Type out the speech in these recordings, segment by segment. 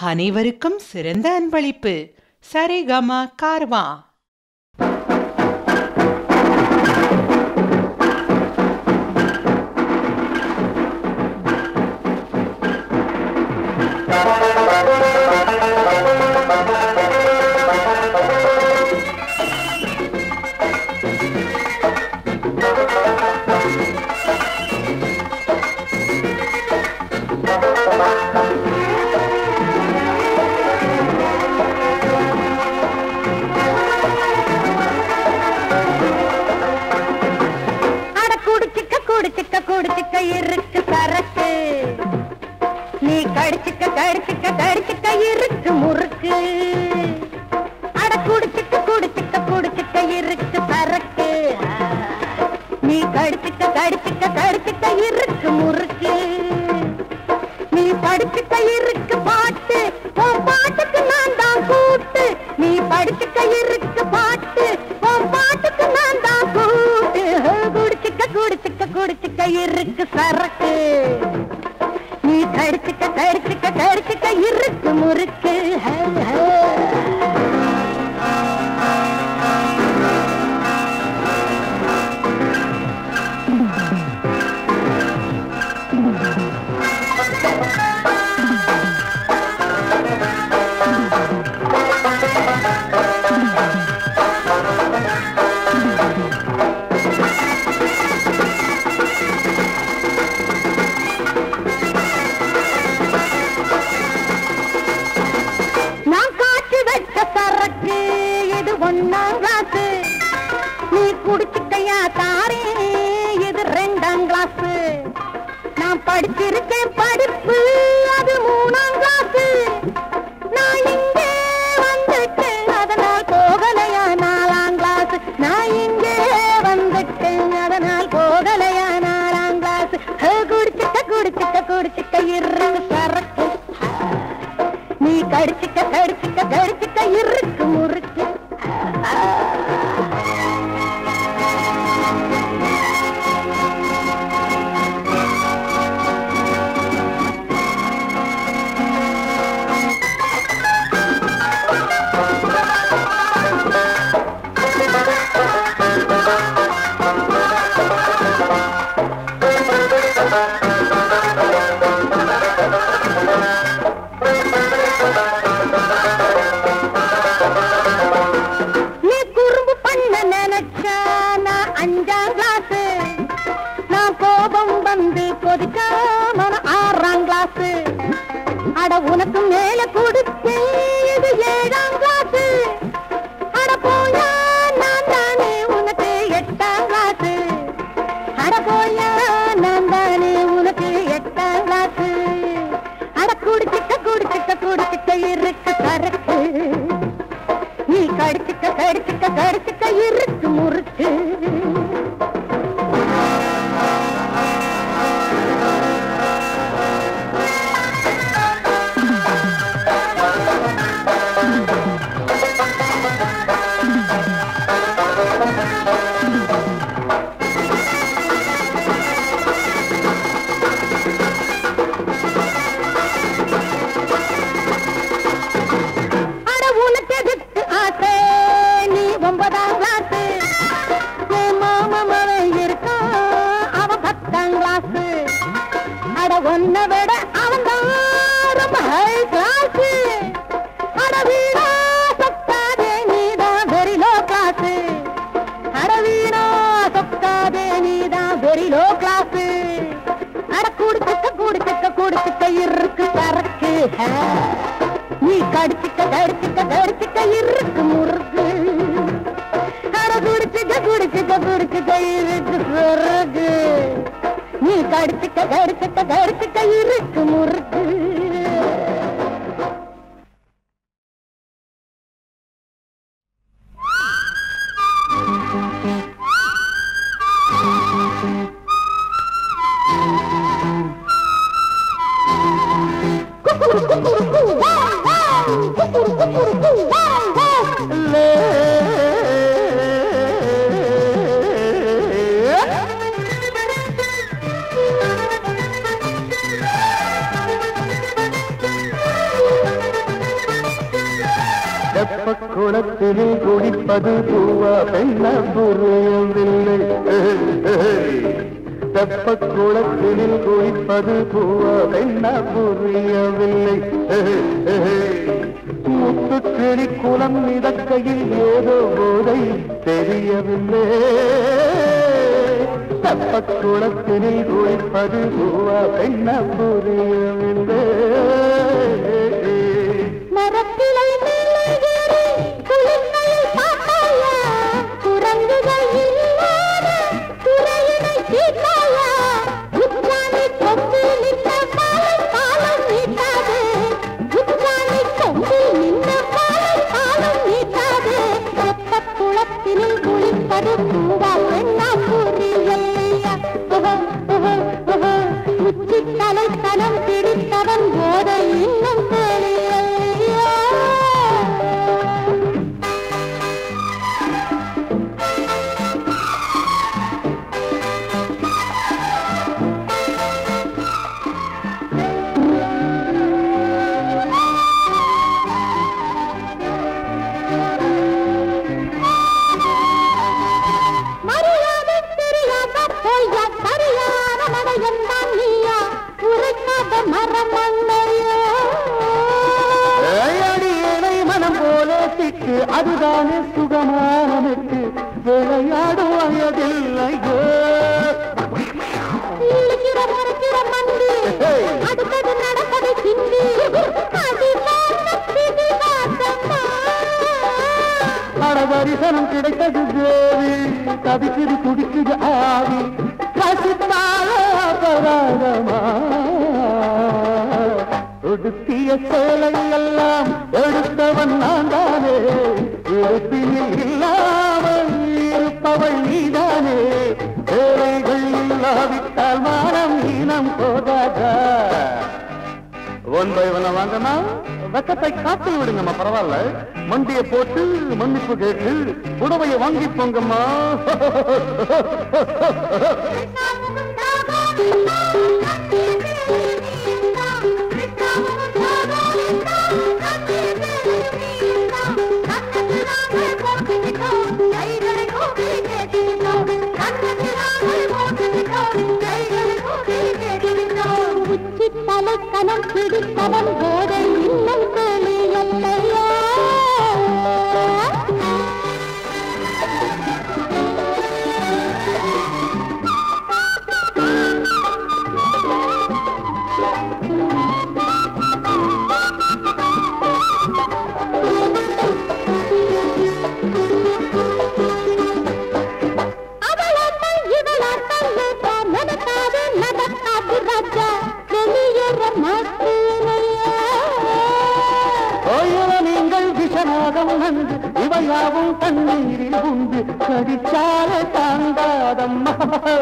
அனைவருக்கும் சிறந்த அன்பளிப்பு சரிகம கார்வா அட குடிச்சுக்க குடிச்சுக்க குடிச்சுக்க இருக்கு சரக்கு நீ கடிச்சுக்க கடிச்சுக்க கடிச்சுக்க இருக்கு முறுக்கு அட குடிச்சுக்க குடிச்சுக்க குடிச்சுக்க இருக்கு சரக்கு நீ கடிச்சுக்க கடிச்சுக்க கடிச்சுக்க இருக்கு முறுக்கு நீ படிச்சுக்க இருக்கு பாட்டு உன் பாட்டுக்கு நான் தான் கூட்டு நீ படிச்சுக்க இருக்கு பாட்டு உன் பாட்டுக்கு நான் தான் கூட்டு குடிச்சுக்க குடிச்சுக்க குடிச்சுக்க இருக்கு சரக்கு நீ கடிச்சுக்க கடிச்சுக்க கடிச்சுக்க இருக்கு முறுக்கு ஹே, ஹே. நான் காய்ச்சி வச்ச சரக்கு இது ஒன்னாம் கிளாஸ் நீ குடிச்சுக்கையா தாரே இது ரெண்டாம் கிளாஸ் நான் படிச்சிருக்கேன் படிப்பு அது மூணாம் கிளாஸ் நான் இங்கே வந்துட்டேன் அதனால் போகலையா நாலாம் கிளாஸ் நான் இங்கே வந்துட்டேன் அதனால் போகலையா நாலாம் கிளாஸ் குடிச்சுக்க குடிச்சுக்க குடிச்சுக்க இருக்கு சரக்கு நீ கடிச்சுக்க கடிச்சுக்க கடிச்சுக்க இருக்கு முறுக்கு நீ குறும்பு பண்ண நினைச்சா நான் அஞ்சாம் கிளாஸ் நான் கோபம் வந்து கொதிச்சா நான் ஆறாம் கிளாஸ் அட உனக்கு மேல கொடுத்து இது ஏழாம் கிளாஸ் அட போயா நான் தானே உனக்கு எட்டாம் கிளாஸ் அட போயா நான் தானே உனக்கு எட்டாம் கிளாஸ் அட குடிச்சுக்க குடிச்சுக்க குடிச்சுக்க இருக்கு சரக்கு நீ கடிச்சுக்க கடிச்சுக்க கடிச்சுக்க இருக்கு முறுக்கு அட உனக்கு எதுக்கு ஆசை நீ ஒன்பதாம் கிளாஸ் என் மாமன் மகன் இருக்கான் அவன் பத்தாம் கிளாஸ் அட ஒன்ன விட அவன் தான் ரொம்ப ஹை கிளாஸ் அட வீணா சொக்காதே நீதான் வெரி லோ கிளாஸ் அட வீணா சொக்காதே நீதான் வெரி லோ கிளாஸ் அட குடிச்சுக்க குடிச்சுக்க குடிச்சுக்க இருக்கு சரக்கு ஹே. நீ கடிச்சுக்க கடிச்சுக்க கடிச்சுக்க இருக்கு முறுக்கு அட குடிச்சுக்க குடிச்சுக்க குடிச்சுக்க இருக்கு சொருக்கு நீ கடிச்சுக்க கடிச்சுக்க கடிச்சுக்க இருக்கு முறுக்கு தெப்ப குளத்தினில் குடிப்பது பூவா பெண்ண புரியவில்லை தெப்ப குளத்தினில் குடிப்பது பூவா பெண்ண புரியவில்லை முத்துக்கிளி குளம் மிதக்கையில் ஏதோ போதை தெரியவில்லை தெப்ப குளத்தினில் குளிப்பது பூவா பெண்ண புரியவில்லை மரக்கிளை மேலே ஏறி குளிர்மையில் பார்த்தாயா குரங்குகள் இல்லாத துறையினை தீர்த்தாயா உச்சாணி கொம்பில் நின்ற பாலை பாலம் நீட்டாது உச்சாணி கொம்பில் நின்ற பாலை பாலம் நீட்டாது வெப்ப குளத்தினில் குளிப்பது பூவா பெண்ணா புரியலையா உச்சி தலைத்தனம் பிடித்தவன் போதை இன்னும் தெரியலையா மரியாதை தெரியாத பொய்யா சரியான மடையன் தான் நீயா உரைக்காத மரம் மண்ணையா அடியேனை மனம் போல திக்கு அதுதானே சுகமானனுக்கு விளையாடும் வயதில்லையோ இழுக்கிற முறைக்கிற மண்டி அடுத்தது நடப்பது சிந்தி அடிவாச பிடிவாசம்மா அட தரிசனம் கிடைத்தது தேவி தவிக்குது துடிக்குது ஆவி ரசித்தால அபராதமா உடுத்திய சேலை எல்லாம் எடுத்தவன் நான் தானே இருப்பினில் இல்லாமல் இருப்பவள் நீதானே சேலைகள் இல்லாவிட்டால் மானம் ஈனம் போதாதா ஒன் பை ஒன்ன வாங்கினா வெக்கத்தை காத்து விடுங்கம்மா பரவாயில்ல மண்டியை போட்டு மன்னிப்பு கேட்டு புடவையை வாங்கி போங்கம்மா உச்சி தலைக்கணம் பிடித்தவன் போதை இன்னும் தெளியல்லையா அவளாட்டம் இவளாட்டம் ஏற்றா நடக்காது நடக்காது ராஜா வெளியேற மாட்டேனையா ஓயில நீங்கள் விஷநாகம் நன்று இவையாவும் தண்ணீரில் உண்டு கடிச்சால தாண்டாதம்மா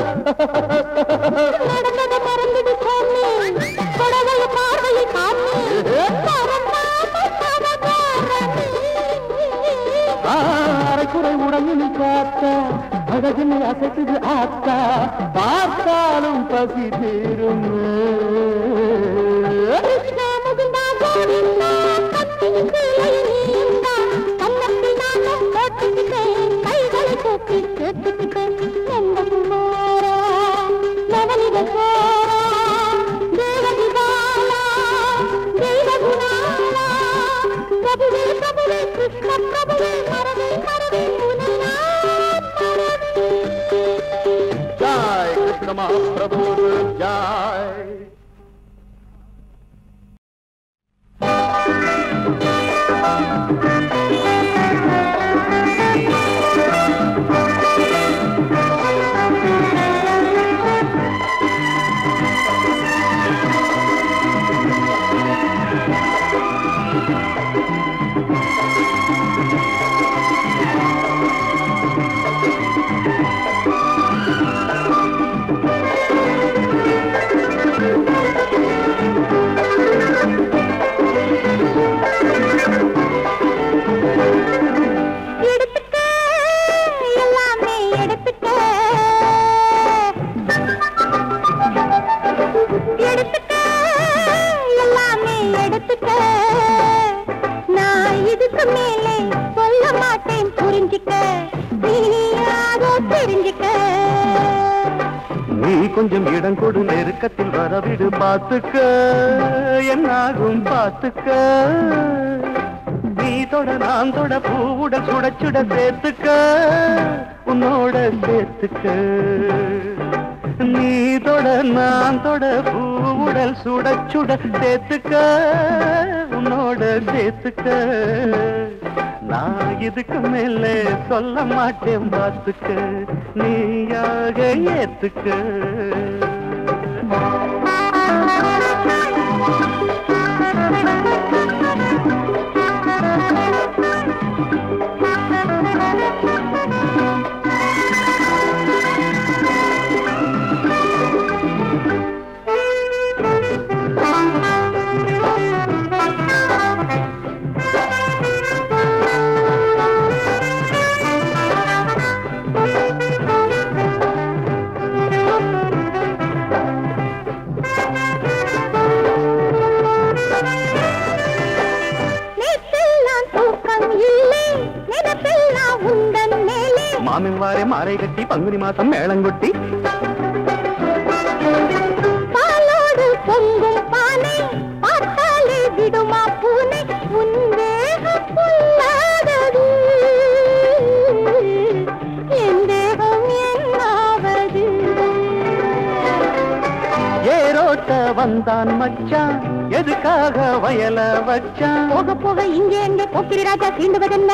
நடந்தத மறந்துடு சாமி புடவைய பார்வையை காமி மறந்தாம சமகாரணி. அரைக்குறை உடம்பில் காத்த அழகில் அசைக்குது ஆத்தா பார்த்தாலும் பசி தீரும் கிருஷ்ணா முகுந்தா கோவிந்தா கத்தியின் கிளையில் நீந்தா கன்னத்தினால போட்டுக்கிட்டேன் கைகளை தூக்கி கேட்டுக்கிட்டேன் நந்த குமாரா நவனித சோரா தேவதி பாலா தெய்வ குணாலா பிரபுவே பிரபுவே கிருஷ்ண பிரபுவே மரவே மரவே உனை நான் மறவேன். ஜாய் கிருஷ்ண மகாபிரபு ஜாய் எடுத்துக்க எல்லாமே எடுத்துக்க எடுத்துக்க எல்லாமே எடுத்துக்க நான் இதுக்கு மேலே புரிஞ்சிக்க நீயாக தெரிஞ்சிக்க நீ கொஞ்சம் இடம் கொடு நெருக்கத்தில் வரவிடு பார்த்துக்க என்னாகும் பார்த்துக்க நீ தொட நான் தொட பூவுடன் சுட சுட சேர்த்துக்க உன்னோட சேர்த்துக்க நீ தொட நான் தொட பூவுடல் சுட சுட சேர்த்துக்க உன்னோட சேர்த்துக்க நான் இதுக்கு மேல சொல்ல மாட்டேன் பார்த்துக்க நீயாக ஏத்துக்க நேற்றெல்லாம் தூக்கம் இல்லை நினைப்பெல்லாம் உந்தன் மேலே மாமின் வாரே மாலை கட்டி பங்குனி மாசம் மேளங்கொட்டி பாலோடு பொங்கும் பானை பார்த்தாலே விடுமா பூனை உன் தேகம் பொல்லாதது என் தேகம் என்னாவது ஏரோட்ட வந்தான் மச்சான் எதுக்காக வயல வச்சான் போக போக இங்கே எங்கே போக்கிரி ராஜா தீண்டுவதென்ன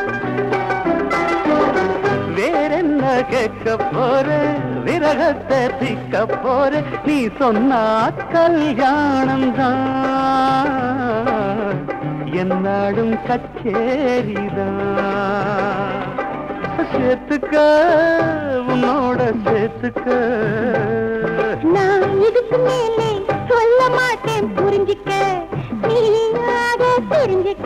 வேறென்ன கேட்க போற விரகத்தை திக்க போற நீ சொன்னா கல்யாணம் தான் என்னாடும் கச்சேரிதான் சேர்த்துக்க உன்னோட சேர்த்துக்க நான் இதுக்கு மேலே சொல்ல மாட்டேன் புரிஞ்சிக்க நீயாக தெரிஞ்சிக்க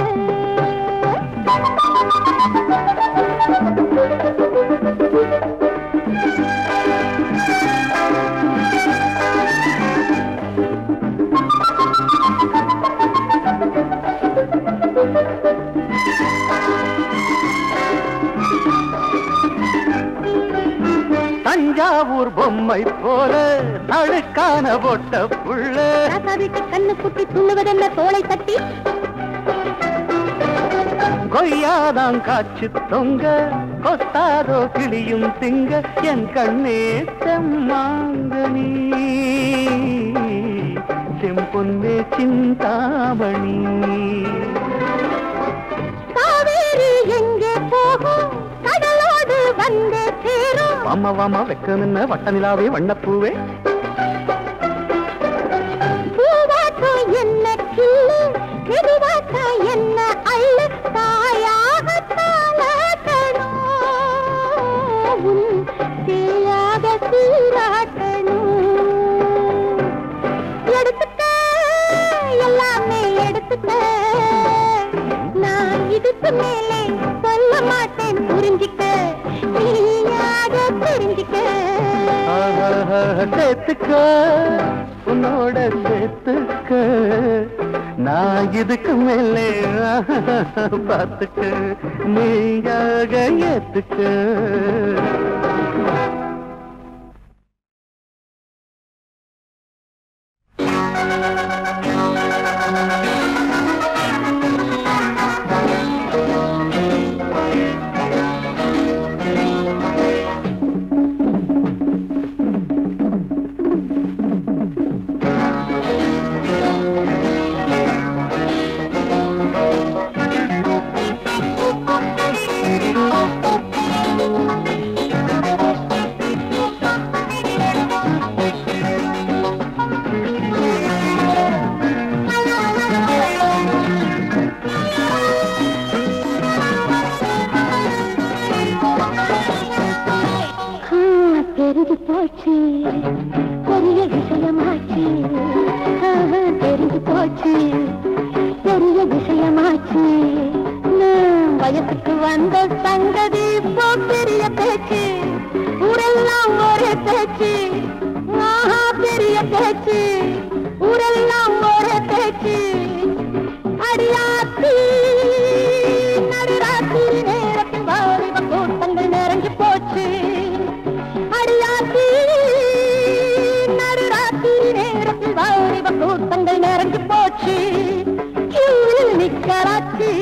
தஞ்சாவூர் பொம்மை போல அழுக்கான பொட்ட புள்ள ராசா வீட்டு கண்ணு குட்டி துண்ணுவதென்ன தோலை தட்டி கொய்யாதான் காய்ச்சி தொங்க கொத்தாதோ கிளியும் திங்க என் கண்ணே செம்மாங்கனி செம்பொன்னே சிந்தாமணி காவேரி எங்கே போகும் கடலோடு வந்தே சேரும் வாமா வாமா வெக்க நின்ன வட்ட நிலாவே வண்ணப்பூவே பூவாட்டம் என்ன கிள்ளு மெதுவாட்டம் என்ன அள்ளு தாயாக தாளாட்டணும் உன் தேயாக சீராட்டணும் எடுத்துக்க எல்லாமே எடுத்துக்க நான் இதுக்கு மேலே சொல்ல மாட்டேன் புரிஞ்சிக்க நீயாக தெரிஞ்சிக்க ஆஹா, சேர்த்துக்க உன்னோட சேர்த்துக்க நான் இதுக்கு மேலே பார்த்துக்க நீயாக ஏத்துக்க தெரிஞ்சு போச்சு பெரிய விஷயமாச்சு ஆஹா, தெரிஞ்சு போச்சு பெரிய விஷயமாச்சு நான் வயசுக்கு வந்த சங்கதி இப்போ பெரிய பேச்சு ஊரெல்லாம் ஒரே பேச்சு ஆஹா பெரிய பேச்சு ஊரெல்லாம் ஒரே பேச்சு அடியாத்தி நடுராத்திரி நேரத்தில் வா நடராட்டி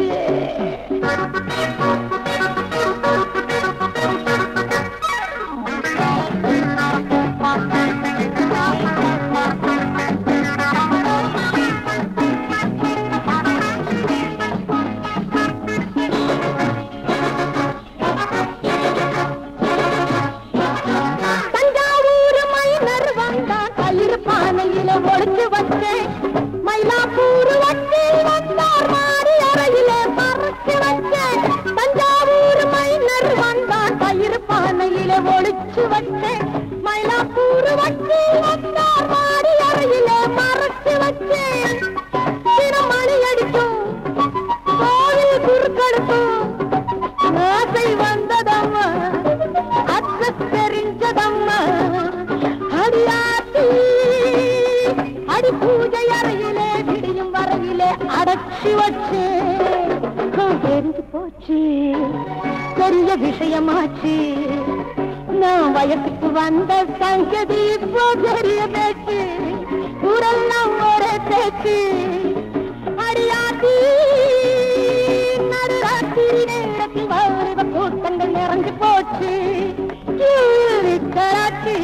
தஞ்சாவூர் மைனர் வந்தான் தயிர் பானையில ஒளிச்சு வச்சேன் மயிலாப்பூர் வட்டில் வந்தார் மாறி அறையில மறைச்சு வச்சேன் தஞ்சாவூர் மைனர் வந்தான் தயிர் பானையில ஒளிச்சு வச்சேன் மயிலாப்பூர் வட்டில் வந்தார் மாறி அறையில மறைச்சு வச்சேன் திருமணி அடிக்கும் கோவில் குறுக்கெடுக்கும் ஆசை வந்ததம்மா அச்ச தெரிஞ்சதம்மா அடியாத்தி அடி பூஜை அறையிலே விடியும் வரையிலே அடைச்சி வச்சு தெரிஞ்சு போச்சு பெரிய விஷயமாச்சு நான் வயசுக்கு வந்த சங்கதி இப்போ பெரிய பேச்சு ஊரெல்லாம் ஒரே பேச்சு அடியாத்தி நடுராத்திரி நேரத்தில் வாலிப கூட்டங்கள் நிறைஞ்சு போச்சு கராட்சி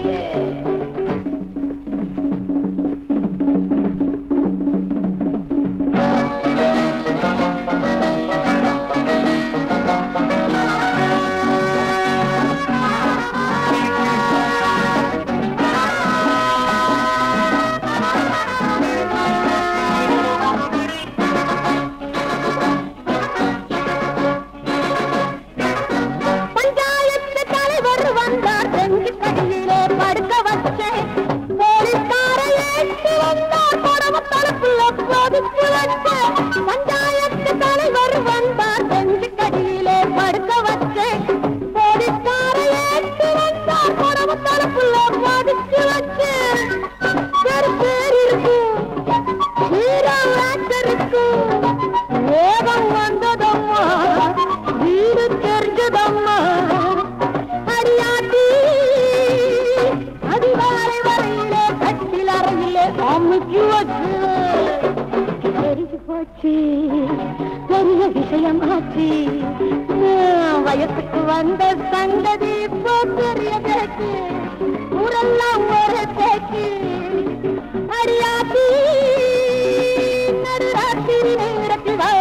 பஞ்சாயத்து தலைவர் வந்தார் செஞ்சு கடியிலே படுக்க வச்சேன் போலீஸ்காரை ஏற்றி வந்தார் புடவ தடுப்புல பொதுப்பு வச்சேன் பஞ்சாயத்து தலைவர் வந்தார் செஞ்சு கடியிலே படுக்க வச்சேன் போலீஸ்காரை ஏற்றி வந்தார் புடவ தடுப்புல பொதுப்பு வச்சேன் பேர் பேர் இருக்கும் வீரம் இருக்கும் வேகம் வந்ததம்மா வீடு தெரிஞ்சதம்மா அடியாட்டி அதிகாலை வரையிலே கட்டில் அறையிலே அமுக்கி வச்சு தெரிஞ்சு போச்சு பெரிய விஷயமாச்சு நான் வயசுக்கு வந்த சங்கதி இப்போ பெரிய பேச்சு ஊரெல்லாம் ஒரு பேச்சு அடியாத்தி நடுராத்திரி நேரத்தில்